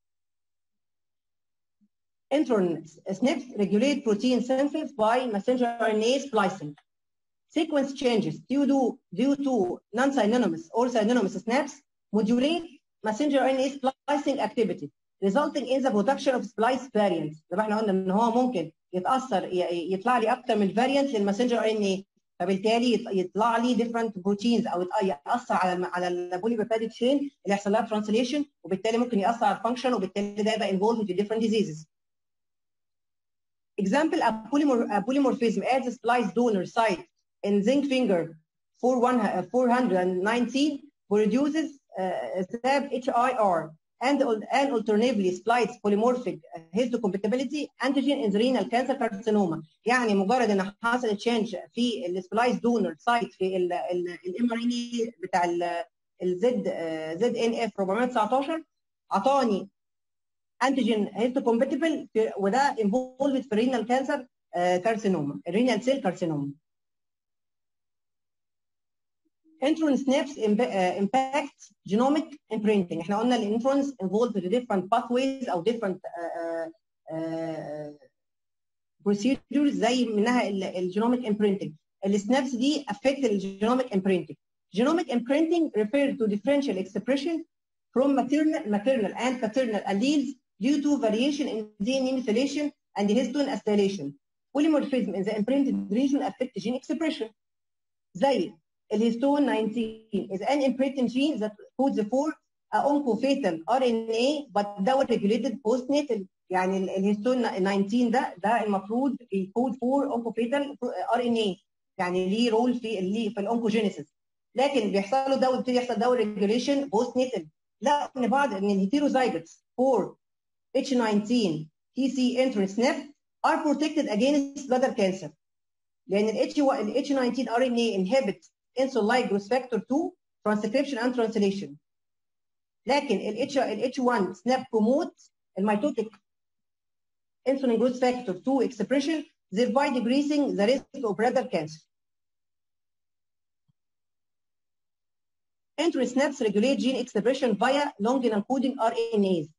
Intron SNPs regulate protein synthesis by messenger RNA splicing. Sequence changes due to, due to non-synonymous or synonymous SNPs modulate messenger RNA splicing activity, resulting in the production of splice variants. زي ما احنا قلنا ان هو ممكن يتاثر يطلع لي اكتر من فاريانت للماسنجر ار ان اي فبالتالي يطلع لي different بروتينز او ياثر على ال على البوليبيبتيد تشين اللي يحصل لها ترانسليشن وبالتالي ممكن ياثر على الفانكشن وبالتالي ده يبقى involved في different diseases. Example a, polymor a polymorphism at the splice donor site in zinc finger 419 produces uh, SAB HIR and an alternatively spliced polymorphic histocompatibility antigen in the renal cancer carcinoma يعني مجرد ان حصل تشينج في السبلايس دونر سايت في الام ار ان اي بتاع الزد زد ان اف 419 اعطاني انتيجين هيستوكومباتبل وده انفولد في الرينال كانسر كارسينوما الرينال سيل كارسينوما intron SNPs impact genomic imprinting احنا قلنا الانترونز involved in different pathways او different uh, uh, procedures زي منها الجينوميك imprinting السنابس دي affect الجينوميك imprinting genomic imprinting refers to differential expression from maternal, maternal and paternal alleles due to variation in DNA methylation and histone acetylation. Polymorphism in the imprinted region affect gene expression. زي الهيستون 19 is an imprinting gene that codes for a oncofatal RNA but ده regulated postnatal يعني الهيستون 19 ده ده المفروض يكود فور oncofatal RNA يعني ليه رول في اللي في الاونكوجينيسيس لكن بيحصل له ده ويبتدي يحصل ده ريجوليشن بوست نيتال لا ان بعض ان الهيتيروزايجوتس فور H19 TC entrant SNP are protected against bladder cancer لان ال H ال H19 RNA inhibit insulin like growth factor 2 transcription and translation لكن ال H ال H1 SNP promotes الميتوتيك insulin growth factor 2 expression thereby decreasing the risk of bladder cancer. Entry snaps regulate gene expression via long encoding RNAs.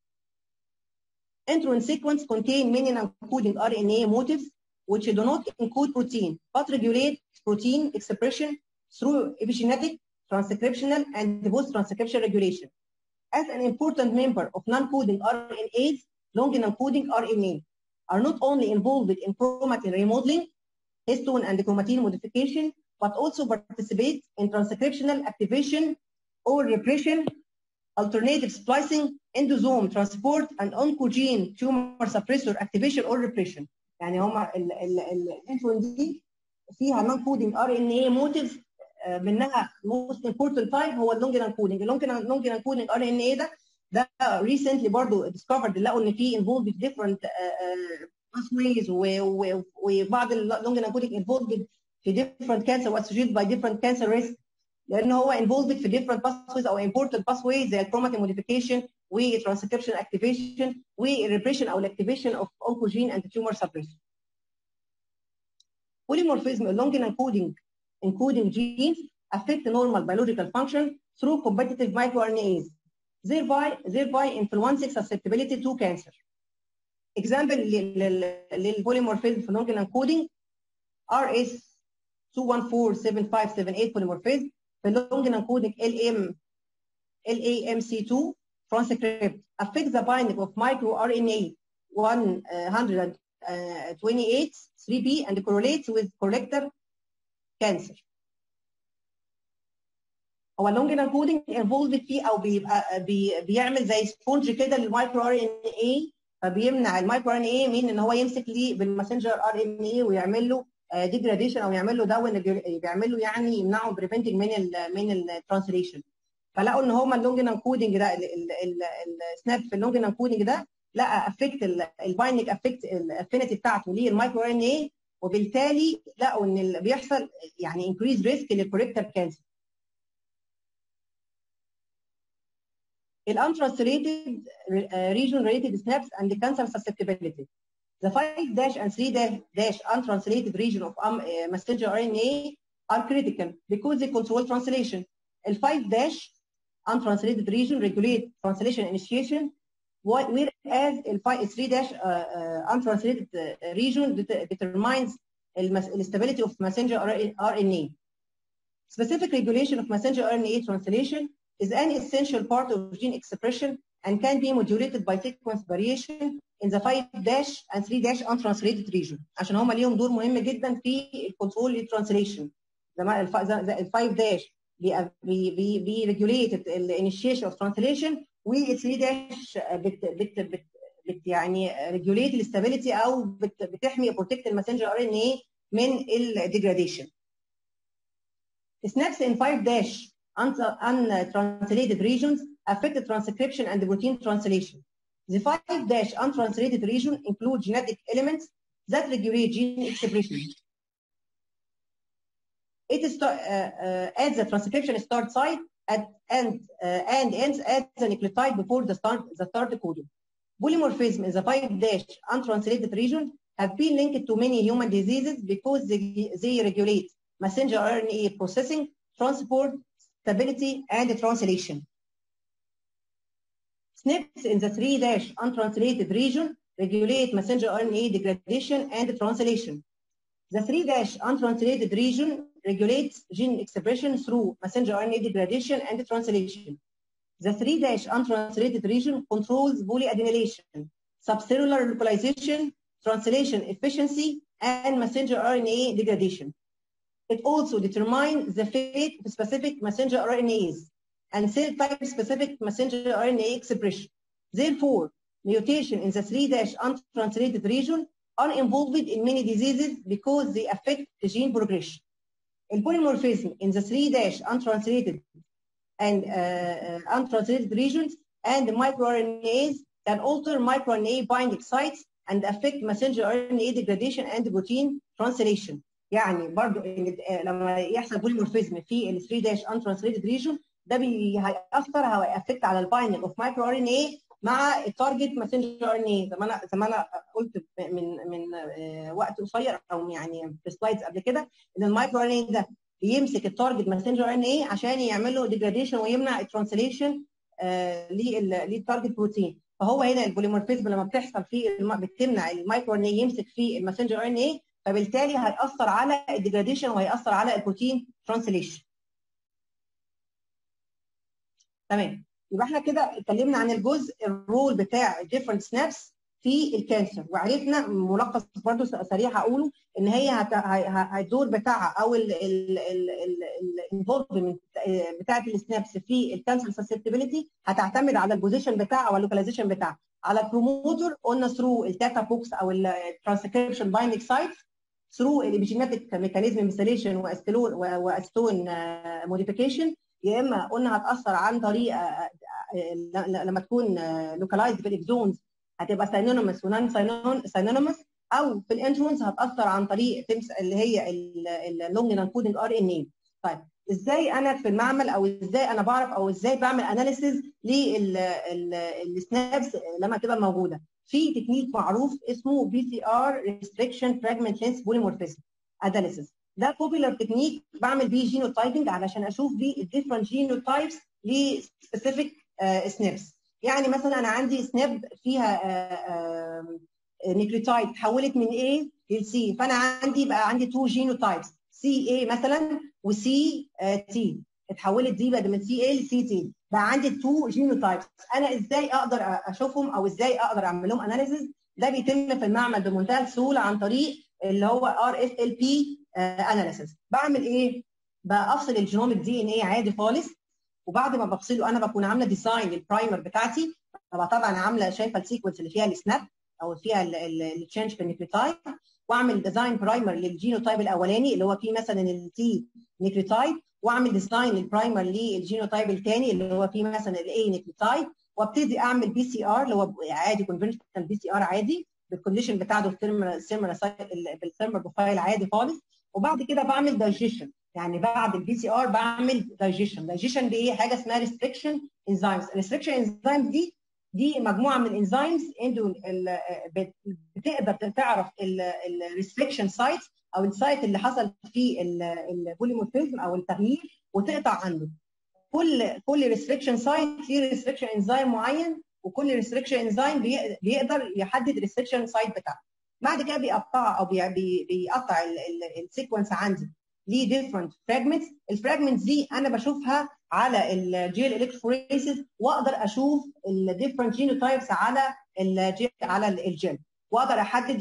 Entron sequence contain many encoding RNA motifs which do not encode protein but regulate protein expression through epigenetic, transcriptional, and post-transcription regulation. As an important member of non-coding RNAs, long encoding RNA are not only involved in chromatin remodeling, histone and chromatin modification, but also participate in transcriptional activation or repression, alternative splicing, endosome transport, and oncogene tumor suppressor activation or repression. يعني هما الانفلون دي فيها non coding RNA motives منها most important type هو اللونج انكودنج اللونج اللونج انكودنج ار ان اي ده ده recently برضه discovered لقوا ان في involved في different pathways وبعض اللونج انكودنج involved في different cancer associated by different cancer risk لان هو involved في different pathways او important pathways زي الكروماتين modification وترانسكريبشن activation والريبريشن او الاكتيفيشن of oncogene and tumor suppression. Polymorphism along encoding encoding genes affect normal biological function through competitive microRNAs, thereby, thereby influencing susceptibility to cancer. Example للبوليمورفيزم في long encoding RS 2147578 polymorphism في اللونج انكودنج ال ام ال اي ام سي 2 transcript affect the binding of microRNA 128 3B and correlates with collector cancer. هو اللونج انكودنج انفولد فيه او بيبقى بي بيعمل زي سبونج كده للمايكرو ار ان اي فبيمنع المايكرو ار ان اي من ان هو يمسك ليه بالماسنجر ار ان اي ويعمل له ديجراديشن او يعمل له داون بيعمل له يعني يمنعه بريفنتنج من ال من الترانسليشن فلقوا ان هم اللونج انكودنج ده السناب في اللونج انكودنج ده لقى افكت البايندنج افكت الافينيتي بتاعته للمايكرو ار ان اي وبالتالي لقوا ان اللي بيحصل يعني انكريز ريسك للكوريكتر كانسر untranslated uh, region related snaps and the cancer susceptibility. The 5 dash and 3 dash untranslated region of um, uh, messenger RNA are critical because they control translation. The 5 dash untranslated region regulate translation initiation, whereas the 3 dash uh, uh, untranslated uh, region det determines the stability of messenger RNA. Specific regulation of messenger RNA translation is an essential part of gene expression and can be modulated by sequence variation in the 5 dash and 3 dash untranslated region عشان هم ليهم دور مهم جدا في الكنترول للترانسليشن ال 5 dash بي بي ريجوليت الانيشيشن اوف ترانسليشن وال 3 داش بت بت بت بت يعني ريجوليت الاستابيليتي او بت بتحمي بروتكت الماسنجر ار ان اي من الديجراديشن snaps in 5 dash untranslated regions affect the transcription and the protein translation. The 5 dash untranslated region include genetic elements that regulate gene expression. It is uh, uh, at the transcription start site at, and, uh, and ends at the nucleotide before the start, the start codon. Polymorphism in the 5 dash untranslated region have been linked to many human diseases because they, they regulate messenger RNA processing, transport, stability, and translation. SNPs in the 3 dash untranslated region regulate messenger RNA degradation and translation. The 3 dash untranslated region regulates gene expression through messenger RNA degradation and translation. The 3 dash untranslated region controls polyadenylation, subcellular localization, translation efficiency, and messenger RNA degradation. It also determines the fate of specific messenger RNAs and cell type specific messenger RNA expression. Therefore, mutation in the 3 dash untranslated region are involved in many diseases because they affect the gene progression. The polymorphism in the 3 dash untranslated and uh, uh, untranslated regions and the microRNAs can alter microRNA binding sites and affect messenger RNA degradation and protein translation. يعني برضو لما يحصل بوليمورفيزم في ال 3 داش untranslated region ده بي هيأثر هيأفكت على البايندنج اوف مايكرو ار ان اي مع التارجت ماسنجر ار ان اي زي ما انا زي ما انا قلت من من وقت قصير او يعني في سلايدز قبل كده ان المايكرو ار ان اي ده بيمسك التارجت ماسنجر ار ان اي عشان يعمل له ديجراديشن ويمنع الترانسليشن للتارجت بروتين فهو هنا البوليمورفيزم لما بتحصل في بتمنع المايكرو ار ان اي يمسك في الماسنجر ار ان اي فبالتالي هيأثر على الديجراديشن وهيأثر على البروتين ترانسليشن تمام يبقى احنا كده اتكلمنا عن الجزء الرول بتاع الديفرنت سنابس في الكانسر وعرفنا ملخص برضو سريع هقوله ان هي الدور بتاعها او الانفولفمنت بتاعت السنابس في الكانسر سسبتبيليتي هتعتمد على البوزيشن بتاعها واللوكاليزيشن بتاعها على البروموتور قلنا ثرو التاكا بوكس او الترانسكريبشن بايندنج سايت ثرو الابيجينيتك ميكانيزم ميثيليشن واستلون واستون موديفيكيشن يا اما قلنا هتاثر عن طريق لما تكون لوكالايزد في الاكزونز هتبقى ساينونيمس ونان ساينونيمس او في الانترونز هتاثر عن طريق تمس اللي هي اللونج انكودنج ار ان اي طيب ازاي انا في المعمل او ازاي انا بعرف او ازاي بعمل اناليسيز للسنابس لما تبقى موجوده في تكنيك معروف اسمه بي سي ار ريستريكشن فراجمنت لينس بوليمورفيزم اناليسيز ده بوبيلر تكنيك بعمل بيه جينوتايبنج علشان اشوف بيه الديفرنت جينوتايبس لسبيسيفيك سنابس يعني مثلا انا عندي سناب فيها نيكليوتايد تحولت من A ل C فانا عندي بقى عندي تو جينوتايبس سي اي مثلا وسي تي اتحولت دي بقى من سي ال سي تي بقى عندي تو جينوتايبس انا ازاي اقدر اشوفهم او ازاي اقدر اعمل لهم اناليسيز ده بيتم في المعمل بمنتهى السهوله عن طريق اللي هو ار اس ال بي اناليسيز بعمل ايه؟ بفصل الجينوميك دي ان ايه عادي خالص وبعد ما بفصله انا بكون عامله ديزاين للبرايمر بتاعتي طبعا طبعا عامله شايفه السيكونس اللي فيها السناب او فيها التشينج في النيوكليوتايد واعمل ديزاين برايمر للجينوتايب الاولاني اللي هو فيه مثلا التي نيوكليوتايد واعمل ديزاين للبرايمر للجينوتايب الثاني اللي هو فيه مثلا الاي نيوكليوتايد وابتدي اعمل بي سي ار اللي هو عادي كونفنشنال بي سي ار عادي بالكونديشن بتاعته بالثيرمال بروفايل عادي خالص وبعد كده بعمل دايجيشن يعني بعد البي سي ار بعمل دايجيشن دايجيشن دي ايه حاجه اسمها ريستريكشن انزيمز الريستريكشن انزيمز دي دي مجموعه من الانزيمز انتوا بتقدر تعرف الريستريكشن سايت او السايت اللي حصل فيه البوليمورفيزم او التغيير وتقطع عنه كل كل ريستريكشن سايت ليه ريستريكشن انزيم معين وكل ريستريكشن انزيم بيقدر يحدد الريستريكشن سايت بتاعه بعد كده بيقطع او بيقطع السيكونس عندي ليه ديفرنت فراجمنتس الفراجمنتس دي انا بشوفها على الجيل الكتروفوريسيس واقدر اشوف الديفرنت جينوتايبس على الجيل على الجيل واقدر احدد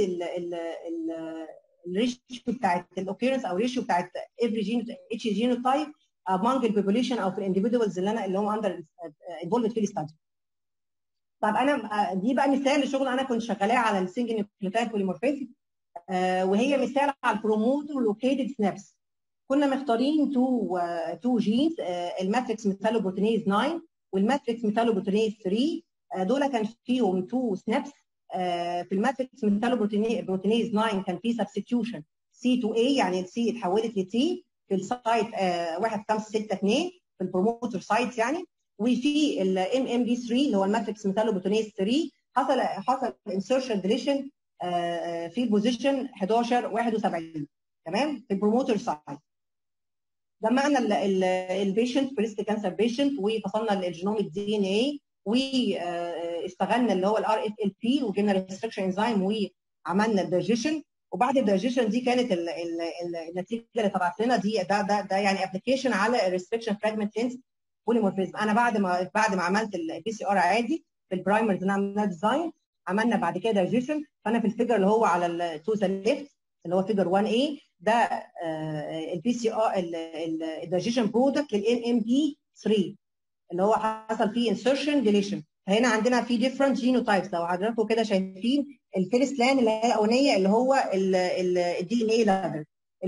الريشيو بتاعت الاوكيرنس او الريشيو بتاعت افري جين اتش جينوتايب among البوبوليشن او في الانديفيدوالز اللي انا اللي هم اندر انفولد في الستادي طب انا دي بقى مثال لشغل انا كنت شغالاه على السنجل نيوكليوتايد بوليمورفيزم وهي مثال على البروموتور لوكيتد سنابس كنا مختارين تو تو جينز الماتريكس ميثالوبروتينيز 9 والماتريكس ميثالوبروتينيز 3 دول كان فيهم تو سنابس في الماتريكس ميثالوبروتينيز 9 كان في سبستيوشن سي تو اي يعني السي اتحولت لتي في السايت 1 5 6 2 في البروموتور سايت يعني وفي الام ام بي 3 اللي هو الماتريكس ميثالوبروتينيز 3 حصل حصل انسرشن ديليشن في البوزيشن 11 71 تمام في البروموتور سايت جمعنا البيشنت بريست كانسر بيشنت وفصلنا الجينوميك دي ان اي واستغلنا اللي هو الار اف ال بي وجبنا ريستركشن انزيم وعملنا الدايجيشن وبعد الدايجيشن دي كانت ال ال ال النتيجه اللي طلعت لنا دي ده ده ده يعني ابلكيشن على الريستركشن فراجمنت لينز بوليمورفيزم انا بعد ما بعد ما عملت البي سي ار عادي في البرايمرز اللي عملنا ديزاين عملنا بعد كده دايجيشن فانا في الفيجر اللي هو على التو ذا ليفت اللي هو فيجر 1 a ده البي سي ار الدايجيشن برودكت للان ام بي 3 اللي هو حصل فيه انسرشن ديليشن فهنا عندنا في ديفرنت جينوتايبس لو حضراتكم كده شايفين الفيرست لان اللي هي الاولانيه اللي هو الدي ان اي لادر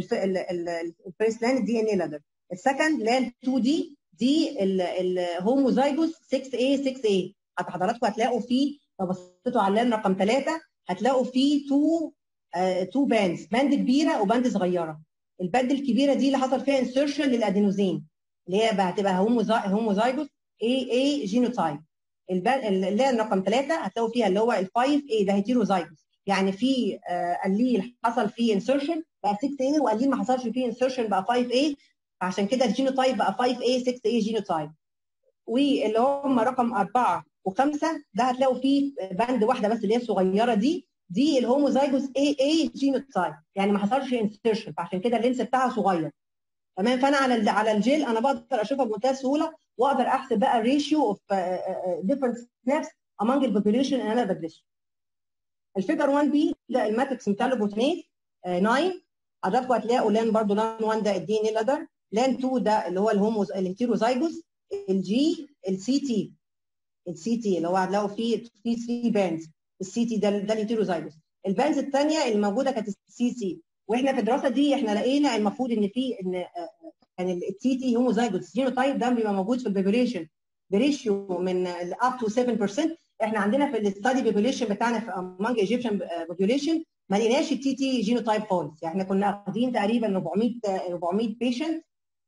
الفيرست لان الدي ان اي لادر السكند لان 2 دي دي الهوموزايجوس 6 a 6 a حتى حضراتكم هتلاقوا فيه لو بصيتوا على اللان رقم 3 هتلاقوا فيه 2 تو باندز باند كبيره وباند صغيره الباند الكبيره دي اللي حصل فيها انسرشن للادينوزين اللي هي هتبقى هوموزايجوس اي اي جينوتايب اللي هي رقم ثلاثه هتلاقوا فيها اللي هو ال 5 اي ده هيتيروزايجوس يعني في قليل حصل فيه انسرشن بقى 6 اي وقليل ما حصلش فيه انسرشن بقى 5 اي عشان كده الجينوتايب بقى 5 اي 6 اي جينوتايب واللي هم رقم اربعه وخمسه ده هتلاقوا فيه باند واحده بس اللي هي الصغيره دي دي الهوموزايجوس اي اي جينوتايب يعني ما حصلش انسرشن فعشان كده اللينس بتاعها صغير تمام فانا على على الجيل انا بقدر اشوفها بمنتهى السهوله واقدر احسب بقى الريشيو اوف ديفرنت سنابس امونج البوبيليشن اللي انا بدرسه الفيجر 1 بي ده الماتريكس ميتالوبوتينيز 9 حضراتكم هتلاقوا لان برضو لان 1 ده الدي ان اي لادر لان 2 ده اللي هو الهوموز الهيتيروزايجوس الجي السي تي السي تي اللي هو هتلاقوا فيه في 3 باندز السي تي ده ده الهيتيروزايجوس الباندز الثانيه اللي موجوده كانت السي سي واحنا في الدراسه دي احنا لقينا المفروض ان في ان كان التي تي هوموزايجوس جينوتايب ده بيبقى موجود في البيبوليشن بريشيو من اب تو 7% احنا عندنا في الاستادي بيبوليشن بتاعنا في امونج ايجيبشن بوبوليشن ما لقيناش التي تي جينوتايب خالص يعني احنا كنا واخدين تقريبا 400 400 بيشنت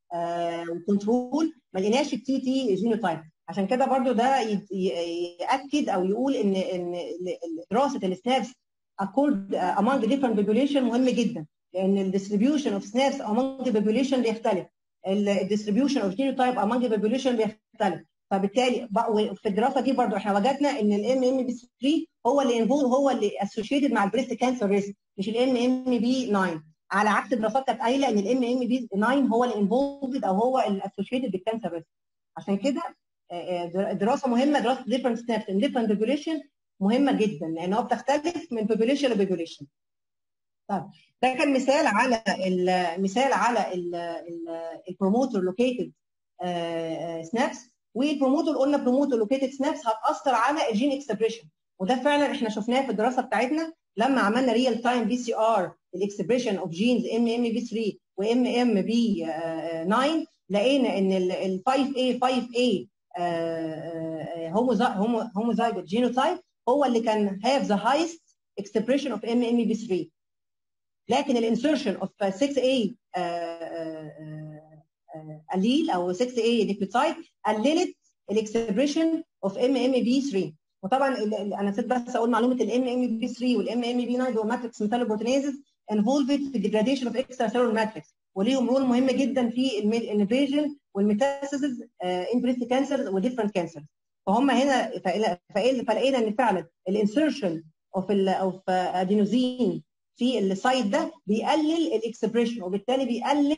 كنترول ما لقيناش التي تي جينوتايب عشان كده برضو ده ياكد او يقول ان ان دراسه السنابس اكورد among different population مهم جدا لان الديستريبيوشن اوف سنابس among the population بيختلف الديستريبيوشن اوف جينوتايب among the population بيختلف فبالتالي في الدراسه دي برضو احنا وجدنا ان الام ام بي 3 هو اللي انفول هو اللي اسوشيتد مع البريست كانسر ريسك مش الام ام بي 9 على عكس الدراسات كانت قايله ان الام ام بي 9 هو الانفولفد او هو الاسوشيتد بالكانسر بس عشان كده دراسه مهمه دراسه ديفرنت ستابس ان ديفرنت بوبوليشن مهمه جدا لان هو بتختلف من بوبوليشن لبوبوليشن طيب ده كان مثال على مثال على البروموتر لوكيتد سنابس والبروموتر قلنا بروموتر لوكيتد سنابس هتاثر على الجين اكسبريشن وده فعلا احنا شفناه في الدراسه بتاعتنا لما عملنا ريال تايم بي سي ار الاكسبريشن اوف جينز ام ام بي 3 وام ام بي 9 لقينا ان ال 5 a 5 a هوموزايجوت جينوتايب هو اللي كان have the highest expression of MMB3 لكن الانسرشن اوف 6A قليل او 6A نيكليوتايد قللت الاكسبريشن اوف MMB3 وطبعا انا نسيت بس اقول معلومه الام ام بي 3 والام ام بي 9 دول ماتريكس ميتالوبروتينيزز انفولفد في الديجراديشن اوف اكسترا سيلولر ماتريكس وليهم رول مهم جدا في الانفيجن والميتاسيسز ان بريست كانسر وديفرنت كانسر فهم هنا فلقينا ان فعلا الانسرشن اوف اوف ادينوزين في السايت ده بيقلل الاكسبريشن وبالتالي بيقلل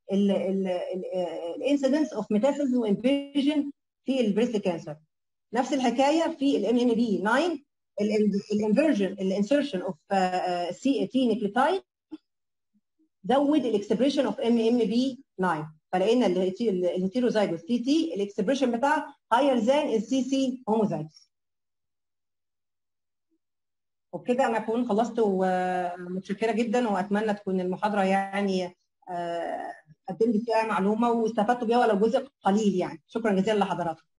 الانسيدنس اوف ميتاسيسز وانفيجن في البريست كانسر نفس الحكايه في الام ام بي 9 الانفرجن الانسرشن اوف سي تي نيكليتايد زود الاكسبريشن اوف ام ام بي 9 فلقينا الهيتيروزايجوس تي تي الاكسبريشن بتاعها هاير ذان السي سي هوموزايجوس وبكده انا اكون خلصت ومتشكره جدا واتمنى تكون المحاضره يعني قدمت فيها معلومه واستفدتوا بيها ولو جزء قليل يعني شكرا جزيلا لحضراتكم